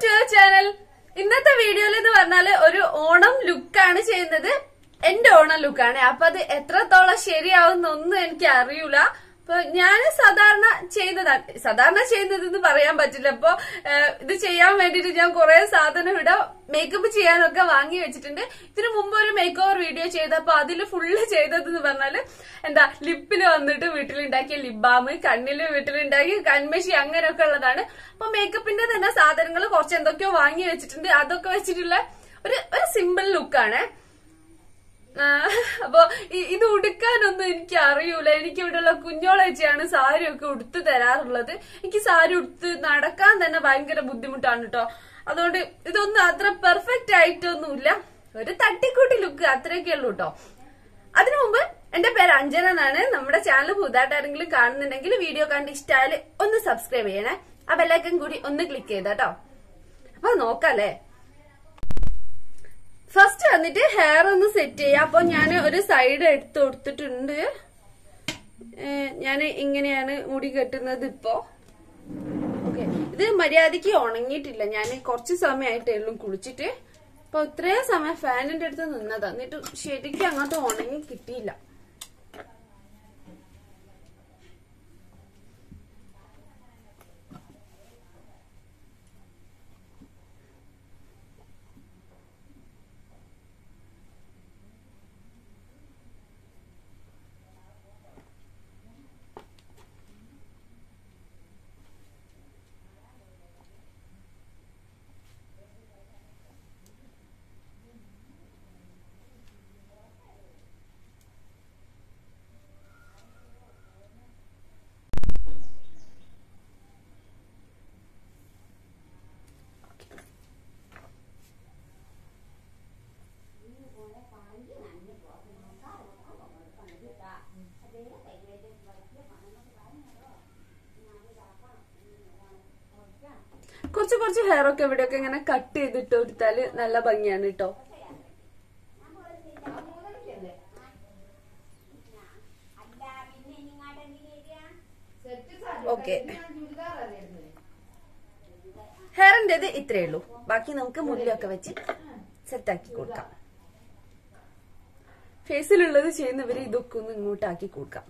to channel ഇന്നത്തെ വീഡിയോയിൽ എന്ന് പറഞ്ഞാല് ഒരു ഓണം ലുക്കാണ് ചെയ്യുന്നത് എന്റെ ഓണം ലുക്കാണ് അപ്പൊ അത് എത്രത്തോളം ശരിയാവുന്നൊന്നും എനിക്ക് അറിയൂല അപ്പൊ ഞാൻ സാധാരണ ചെയ്യുന്നതാണ് സാധാരണ ചെയ്യുന്നത് എന്ന് പറയാൻ പറ്റില്ല അപ്പൊ ഏഹ്, ഇത് ചെയ്യാൻ വേണ്ടിട്ട് ഞാൻ കുറെ സാധനം ഇവിടെ മേക്കപ്പ് ചെയ്യാനൊക്കെ വാങ്ങി വെച്ചിട്ടുണ്ട് ഇതിനു മുമ്പ് ഒരു മേക്ക് ഓവർ വീഡിയോ ചെയ്തപ്പോ അതിൽ ഫുള്ള് ചെയ്തതെന്ന് പറഞ്ഞാല് എന്താ ലിപ്പിൽ വന്നിട്ട് വീട്ടിലുണ്ടാക്കിയ ലിപ് ബാം കണ്ണില് വീട്ടിലുണ്ടാക്കിയ കൺമഷി അങ്ങനെയൊക്കെ ഉള്ളതാണ് അപ്പൊ മേക്കപ്പിന്റെ തന്നെ സാധനങ്ങൾ കുറച്ച് എന്തൊക്കെയോ വാങ്ങി വെച്ചിട്ടുണ്ട് അതൊക്കെ വെച്ചിട്ടുള്ള ഒരു ഒരു സിമ്പിൾ ലുക്കാണ് ആ, അപ്പൊ ഇ- ഇത് ഉടുക്കാനൊന്നും എനിക്ക് അറിയൂല എനിക്ക് ഇവിടെയുള്ള കുഞ്ഞോളേച്ചിയാണ് സാരി ഒക്കെ ഉടുത്ത് തരാറുള്ളത് എനിക്ക് സാരി ഉടുത്ത് നടക്കാൻ തന്നെ ഭയങ്കര ബുദ്ധിമുട്ടാണ് കേട്ടോ അതുകൊണ്ട് ഇതൊന്നും അത്ര പെർഫെക്റ്റ് ആയിട്ടൊന്നുമില്ല ഒരു തട്ടിക്കൂട്ടി ലുക്ക് അത്രയൊക്കെ ഉള്ളൂ കേട്ടോ അതിനു മുമ്പ് എന്റെ പേര് അഞ്ജന എന്നാണ് നമ്മുടെ ചാനൽ പുതുതായിട്ട് ആരെങ്കിലും കാണുന്നുണ്ടെങ്കിൽ വീഡിയോ കണ്ട് ഇഷ്ടമായാല് ഒന്ന് സബ്സ്ക്രൈബ് ചെയ്യണേ ആ ബെല്ലൈക്കൻ കൂടി ഒന്ന് ക്ലിക്ക് ചെയ്താട്ടോ അപ്പൊ നോക്കാല്ലേ ഫസ്റ്റ് വന്നിട്ട് ഹെയർ ഒന്ന് സെറ്റ് ചെയ്യാം അപ്പൊ ഞാൻ ഒരു സൈഡ് എടുത്ത് കൊടുത്തിട്ടുണ്ട് ഞാൻ ഇങ്ങനെയാണ് മുടി കെട്ടുന്നത് ഇപ്പോ ഓക്കെ ഇത് മര്യാദക്ക് ഉണങ്ങിയിട്ടില്ല ഞാൻ കുറച്ച് സമയമായിട്ടേ ഉള്ളൂ കുളിച്ചിട്ട് അപ്പൊ ഇത്രയും സമയം ഫാനിന്റെ അടുത്ത് നിന്നതാ എന്നിട്ട് ശരിക്കും അങ്ങോട്ട് ഉണങ്ങി കിട്ടിയില്ല കുറച്ച് കുറച്ച് ഹെയർ ഒക്കെ ഇവിടെയൊക്കെ ഇങ്ങനെ കട്ട് ചെയ്തിട്ട് കൊടുത്താല് നല്ല ഭംഗിയാണ് കേട്ടോ ഓക്കെ ഹെയറിന്റേത് ഇത്രയേ ഉള്ളൂ ബാക്കി നമുക്ക് മുല്ലയൊക്കെ വെച്ച് സെറ്റാക്കി കൊടുക്കാം ഫേസിലുള്ളത് ചെയ്യുന്നവര് ഇതൊക്കെ ഒന്ന് ഇങ്ങോട്ടാക്കി കൊടുക്കാം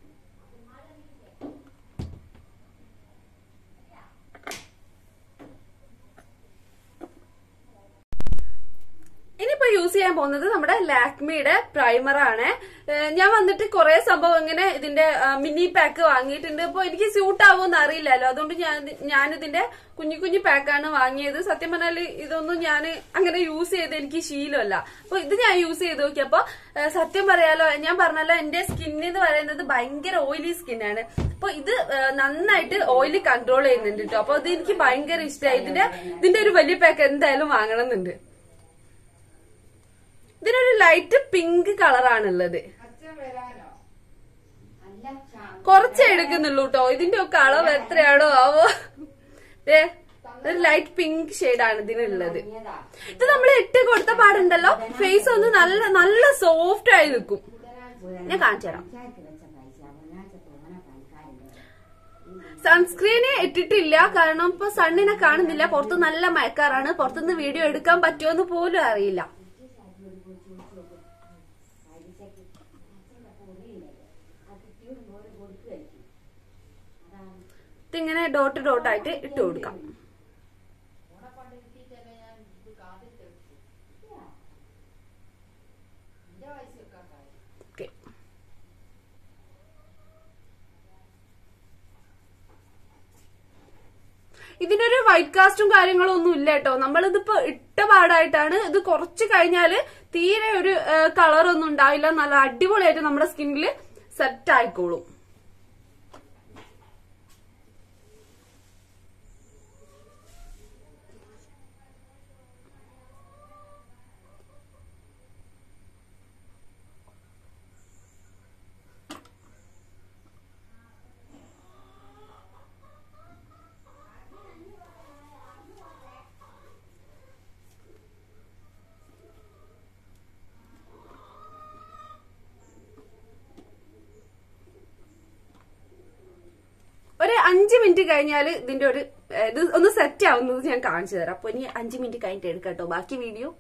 ഇനിയിപ്പോ യൂസ് ചെയ്യാൻ പോകുന്നത് നമ്മുടെ ലാക്മിയുടെ പ്രൈമർ ആണ് ഏഹ് ഞാൻ വന്നിട്ട് കുറെ സംഭവം ഇങ്ങനെ ഇതിന്റെ മിനി പാക്ക് വാങ്ങിയിട്ടുണ്ട് അപ്പൊ എനിക്ക് സ്യൂട്ട് ആവുമെന്ന് അറിയില്ലല്ലോ അതുകൊണ്ട് ഞാൻ ഞാൻ ഇതിന്റെ കുഞ്ഞു കുഞ്ഞു പാക്കാണ് വാങ്ങിയത് സത്യം പറഞ്ഞാല് ഇതൊന്നും ഞാൻ അങ്ങനെ യൂസ് ചെയ്ത് എനിക്ക് ശീലമല്ല അപ്പൊ ഇത് ഞാൻ യൂസ് ചെയ്ത് നോക്കിയപ്പോ ഏഹ് സത്യം പറയാലോ ഞാൻ പറഞ്ഞല്ലോ എന്റെ സ്കിൻ എന്ന് പറയുന്നത് ഭയങ്കര ഓയിലി സ്കിന്നാണ് അപ്പൊ ഇത് ഏഹ് നന്നായിട്ട് ഓയിൽ കൺട്രോൾ ചെയ്യുന്നുണ്ട് കേട്ടോ അപ്പൊ ഇത് എനിക്ക് ഭയങ്കര ഇഷ്ടമായി ഇതിന്റെ ഇതിന്റെ ഒരു വലിയ പാക്ക് എന്തായാലും വാങ്ങണം എന്നുണ്ട് ഇതിനൊരു ലൈറ്റ് പിങ്ക് കളറാണുള്ളത് കുറച്ചേ എടുക്കുന്നുള്ളൂ കേട്ടോ ഇതിന്റെ ഒക്കെ അളവ് എത്രയാണോ ആവോ ദേ, ഒരു ലൈറ്റ് പിങ്ക് ആണ് ഇതിനുള്ളത് ഇത് നമ്മൾ ഇട്ട് കൊടുത്ത പാടുണ്ടല്ലോ ഫേസ് ഒന്ന് നല്ല നല്ല സോഫ്റ്റ് ആയി നിൽക്കും ഞാൻ കാണിച്ചു തരാം സൺസ്ക്രീന് ഇട്ടിട്ടില്ല കാരണം ഇപ്പൊ സണ്ണിനെ കാണുന്നില്ല പുറത്ത് നല്ല മയക്കാറാണ് പുറത്തുനിന്ന് വീഡിയോ എടുക്കാൻ പറ്റുമോന്ന് പോലും അറിയില്ല ഇതിങ്ങനെ ഡോട്ട് ഡോട്ട് ആയിട്ട് ഇട്ട് കൊടുക്കാം ഓക്കെ ഇതിനൊരു വൈറ്റ് കാസ്റ്റും കാര്യങ്ങളും ഒന്നും ഇല്ല കേട്ടോ നമ്മളിതിപ്പോ ഇട്ട പാടായിട്ടാണ് ഇത് കുറച്ച് കഴിഞ്ഞാല് തീരെ ഒരു കളർ ഒന്നും ഉണ്ടാവില്ല നല്ല അടിപൊളിയായിട്ട് നമ്മുടെ സ്കിന്നിൽ സെറ്റ് ആയിക്കോളും മിനിറ്റ് കഴിഞ്ഞാൽ ഇതിന്റെ ഒരു ഏ, ഇത് ഒന്ന് സെറ്റ് ആവുന്നത് ഞാൻ കാണിച്ചു തരാം അപ്പൊ ഇനി അഞ്ച് മിനിറ്റ് കഴിഞ്ഞിട്ട് എടുക്കാം കേട്ടോ ബാക്കി വീഡിയോ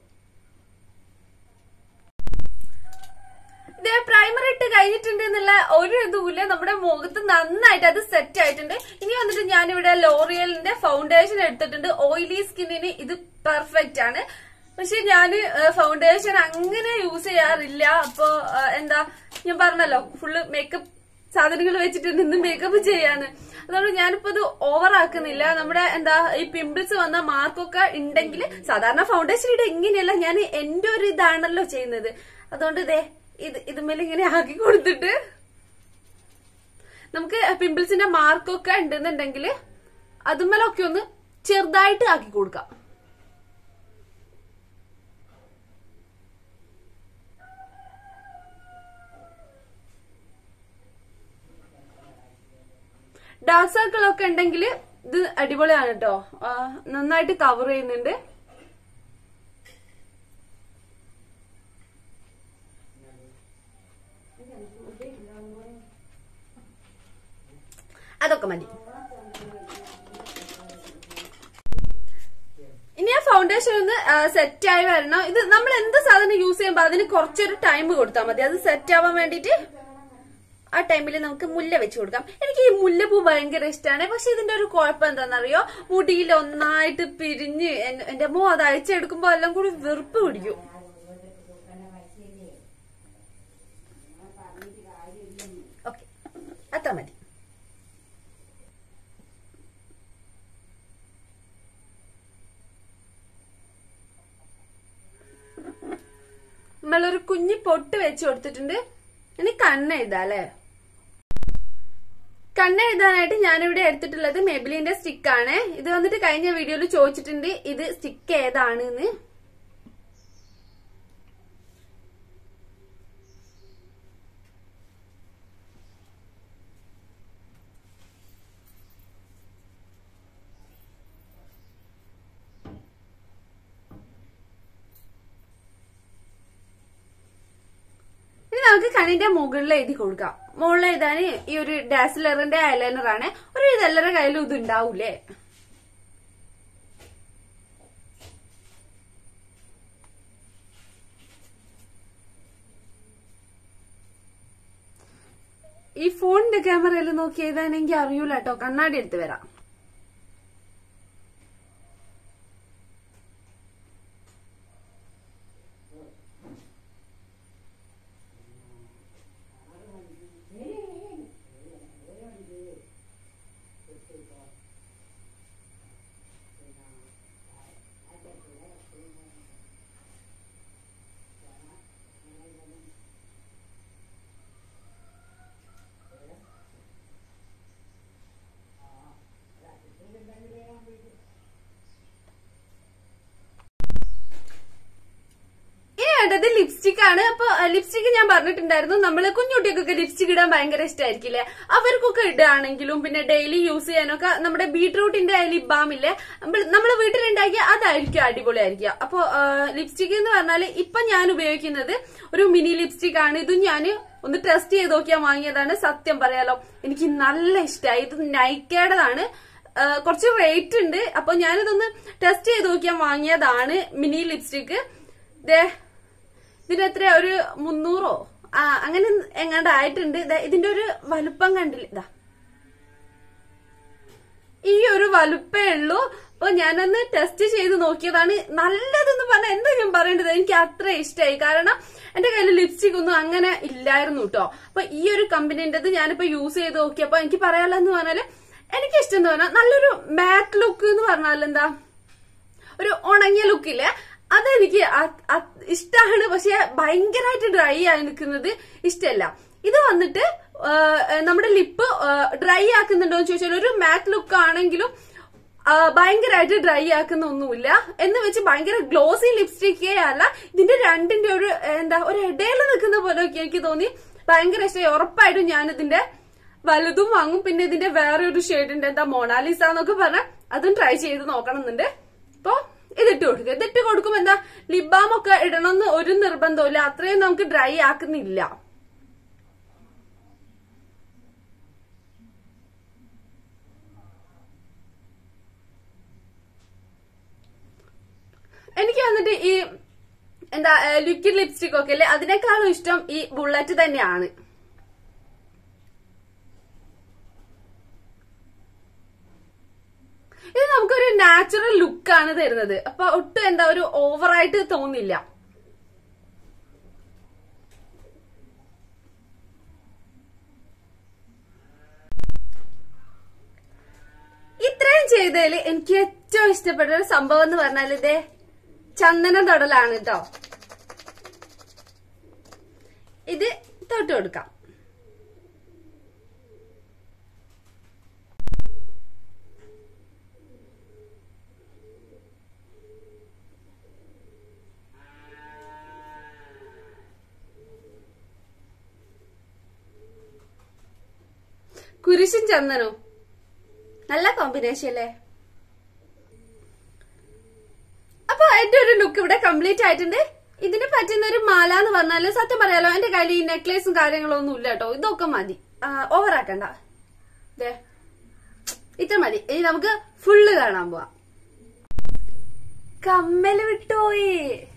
ഇതേ പ്രൈമർ ഇട്ട് കഴിഞ്ഞിട്ടുണ്ട് എന്നുള്ള ഒരു ഇതുമില്ല നമ്മുടെ മുഖത്ത് നന്നായിട്ട് അത് സെറ്റ് ആയിട്ടുണ്ട് ഇനി വന്നിട്ട് ഞാനിവിടെ ലോറിയലിന്റെ ഫൗണ്ടേഷൻ എടുത്തിട്ടുണ്ട് ഓയിലി സ്കിന്നിന് ഇത് പെർഫെക്റ്റ് ആണ് പക്ഷെ ഞാൻ ഫൗണ്ടേഷൻ അങ്ങനെ യൂസ് ചെയ്യാറില്ല അപ്പൊ ആ, എന്താ ഞാൻ പറഞ്ഞല്ലോ ഫുള്ള് മേക്കപ്പ് സാധനങ്ങൾ വെച്ചിട്ട് നിന്ന് മേക്കപ്പ് ചെയ്യാന്ന് അതുകൊണ്ട് ഞാനിപ്പോ ഇത് ഓവർ ആക്കുന്നില്ല നമ്മുടെ എന്താ ഈ പിമ്പിൾസ് വന്ന മാർക്കൊക്കെ ഉണ്ടെങ്കിൽ സാധാരണ ഫൗണ്ടേഷൻ ഇട എങ്ങനെയല്ല ഞാൻ എന്റെ ഒരു ഇതാണല്ലോ ചെയ്യുന്നത് അതുകൊണ്ട് ഇതേ ഇത് ഇതുമേലെ ഇങ്ങനെ ആക്കി കൊടുത്തിട്ട് നമുക്ക് പിമ്പിൾസിന്റെ മാർക്കൊക്കെ ഉണ്ടെന്നുണ്ടെങ്കിൽ അതുമേലൊക്കെ ഒന്ന് ചെറുതായിട്ട് ആക്കി കൊടുക്കാം ഡാർക്ക് സർക്കിൾ ഒക്കെ ഉണ്ടെങ്കിൽ ഇത് അടിപൊളിയാണ് കേട്ടോ ആ, നന്നായിട്ട് കവർ ചെയ്യുന്നുണ്ട് അതൊക്കെ മതി ഇനി ആ ഫൗണ്ടേഷൻ ഒന്ന് സെറ്റ് ആയി വരണം ഇത് നമ്മൾ എന്ത് സാധനം യൂസ് ചെയ്യുമ്പോൾ അതിന് കുറച്ചൊരു ടൈം കൊടുത്താൽ മതി അത് സെറ്റ് ആവാൻ വേണ്ടിയിട്ട് ആ ടൈമിൽ നമുക്ക് മുല്ല വെച്ച് കൊടുക്കാം എനിക്ക് ഈ മുല്ലപ്പൂ ഭയങ്കര ഇഷ്ടമാണ് പക്ഷെ ഇതിന്റെ ഒരു കുഴപ്പം എന്താണെന്നറിയോ മുടിയിൽ ഒന്നായിട്ട് പിരിഞ്ഞ് എൻ- എന്റെ അമ്മ അത് അഴിച്ചെടുക്കുമ്പോ എല്ലാം കൂടി വെറുപ്പ് പിടിക്കും ഓക്കെ അത്ര മതി നമ്മളൊരു കുഞ്ഞി പൊട്ട് വെച്ച് കൊടുത്തിട്ടുണ്ട് ഇനി കണ്ണെഴുതാ അല്ലേ കണ്ണെഴുതാനായിട്ട് ഞാനിവിടെ എടുത്തിട്ടുള്ളത് മെബിലിന്റെ സ്റ്റിക്ക് ആണ് ഇത് വന്നിട്ട് കഴിഞ്ഞ വീഡിയോയിൽ ചോദിച്ചിട്ടുണ്ട് ഇത് സ്റ്റിക്ക് ഏതാണ് എന്ന് ഇനി നമുക്ക് കണ്ണിന്റെ മുകളിൽ എഴുതി കൊടുക്കാം മുകളിൽ എഴുതാൻ ഈ ഒരു ഡാസിലറിന്റെ ഐലൈനർ ആണ് ഒരു ഇതെല്ലാവരുടെ കയ്യിലും ഇത് ഉണ്ടാവൂലേ ഈ ഫോണിന്റെ ക്യാമറയിൽ നോക്കി എഴുതാനെങ്കിൽ അറിയൂല കേട്ടോ കണ്ണാടി എടുത്ത് വരാം ഇനി വേണ്ടത് ലിപ്സ്റ്റിക് ആണ് അപ്പൊ ലിപ്സ്റ്റിക് ഞാൻ പറഞ്ഞിട്ടുണ്ടായിരുന്നു നമ്മള് കുഞ്ഞുകുട്ടികൾക്കൊക്കെ ലിപ്സ്റ്റിക് ഇടാൻ ഭയങ്കര ഇഷ്ടമായിരിക്കില്ലേ അവർക്കൊക്കെ ഇടുകയാണെങ്കിലും പിന്നെ ഡെയിലി യൂസ് ചെയ്യാനൊക്കെ നമ്മുടെ ബീട്രൂട്ടിന്റെ ലിപ് ബാം ഇല്ലേ നമ്മൾ വീട്ടിലുണ്ടാക്കിയ അതായിരിക്കും അടിപൊളിയായിരിക്കുക അപ്പൊ ലിപ്സ്റ്റിക് എന്ന് പറഞ്ഞാൽ ഇപ്പൊ ഞാൻ ഉപയോഗിക്കുന്നത് ഒരു മിനി ലിപ്സ്റ്റിക് ആണ് ഇതും ഞാൻ ഒന്ന് ടെസ്റ്റ് ചെയ്ത് നോക്കിയാൽ വാങ്ങിയതാണ് സത്യം പറയാലോ എനിക്ക് നല്ല ഇഷ്ടമായി ഇത് നൈക്കേടതാണ് ആ, കുറച്ച് റേറ്റ് ഉണ്ട് അപ്പൊ ഞാനിതൊന്ന് ടെസ്റ്റ് ചെയ്ത് നോക്കിയാൽ വാങ്ങിയതാണ് മിനി ലിപ്സ്റ്റിക് ദേ ഇതിന് എത്ര ഒരു മുന്നൂറോ ആ അങ്ങനെ എങ്ങാണ്ട് ആയിട്ടുണ്ട് ദേ, ഇതിന്റെ ഒരു വലുപ്പം കണ്ടില്ല ഇതാ ഈ ഒരു വലുപ്പേ ഉള്ളൂ അപ്പൊ ഞാനൊന്ന് ടെസ്റ്റ് ചെയ്ത് നോക്കിയതാണ് നല്ലതെന്ന് പറഞ്ഞാൽ എന്താ ഞാൻ പറയേണ്ടത് എനിക്ക് അത്ര ഇഷ്ടമായി കാരണം എന്റെ കയ്യിൽ ലിപ്സ്റ്റിക് ഒന്നും അങ്ങനെ ഇല്ലായിരുന്നു കേട്ടോ അപ്പൊ ഈ ഒരു കമ്പനീന്റെത് ഞാനിപ്പോ യൂസ് ചെയ്ത് നോക്കിയപ്പോ എനിക്ക് പറയാനുള്ളതെന്ന് പറഞ്ഞാല് എനിക്ക് ഇഷ്ടം എന്ന് പറഞ്ഞാൽ നല്ലൊരു മാറ്റ് ലുക്ക് എന്ന് പറഞ്ഞാൽ എന്താ ഒരു ഉണങ്ങിയ ലുക്കില്ലേ അതെനിക്ക് അ- അ- ഇഷ്ടാണ് പക്ഷെ ഭയങ്കരമായിട്ട് ഡ്രൈ ആയി നിൽക്കുന്നത് ഇഷ്ടമല്ല ഇത് വന്നിട്ട് ആ, നമ്മുടെ ലിപ്പ് ഡ്രൈ ആക്കുന്നുണ്ടോ എന്ന് ചോദിച്ചാൽ ഒരു മാറ്റ് ലുക്ക് ആണെങ്കിലും ആ, ഭയങ്കരമായിട്ട് ഡ്രൈ ആക്കുന്ന ഒന്നുമില്ല എന്ന് വെച്ച് ഭയങ്കര ഗ്ലോസി ലിപ്സ്റ്റിക്കേ അല്ല ഇതിന്റെ രണ്ടിന്റെ ഒരു എന്താ ഒരു ഇടയിൽ നിൽക്കുന്ന പോലെയൊക്കെ എനിക്ക് തോന്നി ഭയങ്കര ഇഷ്ടമായി ഉറപ്പായിട്ടും ഞാൻ ഇതിന്റെ വലുതും വാങ്ങും പിന്നെ ഇതിന്റെ വേറെ ഒരു ഷെയ്ഡിന്റെ എന്താ മൊണാലിസ എന്നൊക്കെ പറഞ്ഞാൽ അതും ട്രൈ ചെയ്ത് നോക്കണമെന്നുണ്ട് അപ്പൊ ഇതിട്ട് കൊടുക്കുക ഇതിട്ട് കൊടുക്കുമ്പോ എന്താ ലിബാം ഒക്കെ ഇടണമെന്ന് ഒരു നിർബന്ധമില്ല അത്രയും നമുക്ക് ഡ്രൈ ആക്കുന്നില്ല എനിക്ക് ഈ എന്താ ലിക്വിഡ് ലിപ്സ്റ്റിക് ഒക്കെ അല്ലേ അതിനേക്കാളും ഇഷ്ടം ഈ ബുള്ളറ്റ് തന്നെയാണ് ഇത് നമുക്കൊരു നാച്ചുറൽ ലുക്കാണ് തരുന്നത് അപ്പൊ ഒട്ടും എന്താ ഒരു ഓവറായിട്ട് തോന്നില്ല ഇത്രയും ചെയ്തതിൽ എനിക്ക് ഏറ്റവും ഇഷ്ടപ്പെട്ട ഒരു സംഭവം എന്ന് പറഞ്ഞാൽ ഇതേ ചന്ദനം തൊടലാണ് കേട്ടോ ഇത് തൊട്ട് കൊടുക്കാം കുരിശും ചന്ദനവും നല്ല കോമ്പിനേഷൻ അല്ലേ അപ്പൊ എന്റെ ഒരു ലുക്ക് ഇവിടെ കംപ്ലീറ്റ് ആയിട്ടുണ്ട് ഇതിന് പറ്റുന്ന ഒരു മാല എന്ന് പറഞ്ഞാല് സത്യം പറയാലോ എന്റെ കയ്യിൽ ഈ നെക്ലേസും കാര്യങ്ങളും ഒന്നും ഇല്ല കേട്ടോ ഇതൊക്കെ മതി ഓവർ ആക്കണ്ട ദേ ഇത്ര മതി ഇനി നമുക്ക് ഫുള്ള് കാണാൻ പോവാം കമ്മല് വിട്ടോയി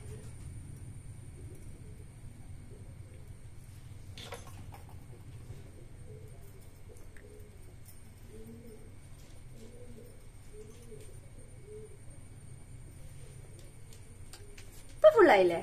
ഇപ്പൊ ഫുള്ളായില്ലേ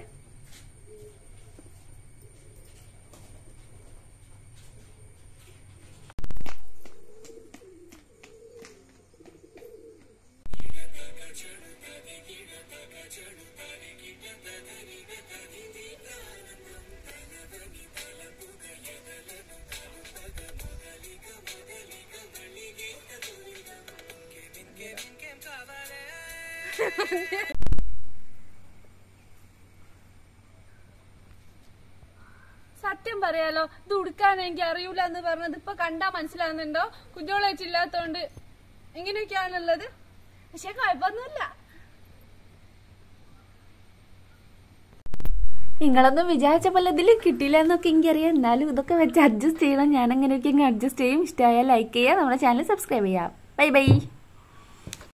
സത്യം പറയാലോ ഇത് ഉടുക്കാൻ എനിക്ക് അറിയൂല എന്ന് പറഞ്ഞത് ഇപ്പൊ കണ്ടാ മനസ്സിലാകുന്നുണ്ടോ കുഞ്ഞോളെ വെച്ചില്ലാത്തോണ്ട് ഇങ്ങനെയൊക്കെയാണുള്ളത് പക്ഷെ കുഴപ്പമൊന്നുമില്ല നിങ്ങളൊന്നും വിചാരിച്ച പോലെ ഇതിൽ കിട്ടിയില്ല എന്നൊക്കെ എനിക്കറിയാം എന്നാലും ഇതൊക്കെ വെച്ച് അഡ്ജസ്റ്റ് ചെയ്യണം ഞാൻ അങ്ങനെയൊക്കെ അഡ്ജസ്റ്റ് ചെയ്യും ഇഷ്ടമായാൽ ലൈക്ക് ചെയ്യുക നമ്മുടെ ചാനൽ സബ്സ്ക്രൈബ് ചെയ്യാം ബൈ ബൈ